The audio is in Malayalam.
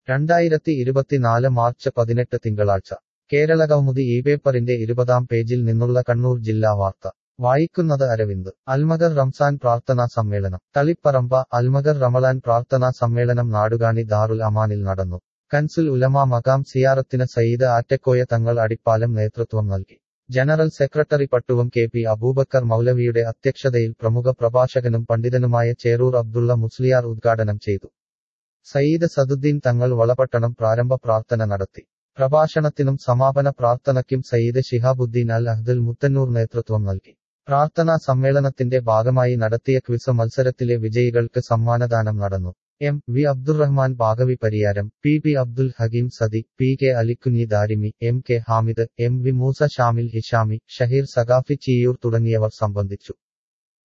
രണ്ടായിരത്തി ഇരുപത്തിനാല് മാർച്ച് പതിനെട്ട് തിങ്കളാഴ്ച കേരള കൗമുദി ഈ പേപ്പറിന്റെ ഇരുപതാം പേജിൽ നിന്നുള്ള കണ്ണൂർ ജില്ലാ വാർത്ത വായിക്കുന്നത് അരവിന്ദ് അൽമഗർ റംസാൻ പ്രാർത്ഥനാ സമ്മേളനം തളിപ്പറമ്പ അൽമഗർ റമളാൻ പ്രാർത്ഥനാ സമ്മേളനം നാടുകാണി ദാറുൽ അമാനിൽ നടന്നു കൻസുൽ ഉലമ മകാം സിയാറത്തിന് സയ്യിദ് ആറ്റക്കോയ തങ്ങൾ അടിപ്പാലം നേതൃത്വം നൽകി general secretary Pattuvam K P Aboobacker മൗലവിയുടെ അധ്യക്ഷതയിൽ പ്രമുഖ പ്രഭാഷകനും പണ്ഡിതനുമായ ചേറൂർ അബ്ദുള്ള മുസ്ലിയാർ ഉദ്ഘാടനം ചെയ്തു സയ്യിദ് സദുദ്ദീൻ തങ്ങൾ വളപട്ടണം പ്രാരംഭ പ്രാർത്ഥന നടത്തി പ്രഭാഷണത്തിനും സമാപന പ്രാർത്ഥനയ്ക്കും സയ്യിദ് ഷിഹാബുദ്ദീൻ അൽ അഹ്ദുൽ മുത്തന്നൂർ നേതൃത്വം നൽകി പ്രാർത്ഥനാ സമ്മേളനത്തിന്റെ ഭാഗമായി നടത്തിയ ക്വിസ് മത്സരത്തിലെ വിജയികൾക്ക് സമ്മാനദാനം നടന്നു M V Abdurahman Baqavi Pariyaram P P Abdul Hakeem Sadi P K Alikunhi Darimi M K Hamid M V Moosa Shamil Hishami Shaheer Saqafi Cheeyur തുടങ്ങിയവർ സംബന്ധിച്ചു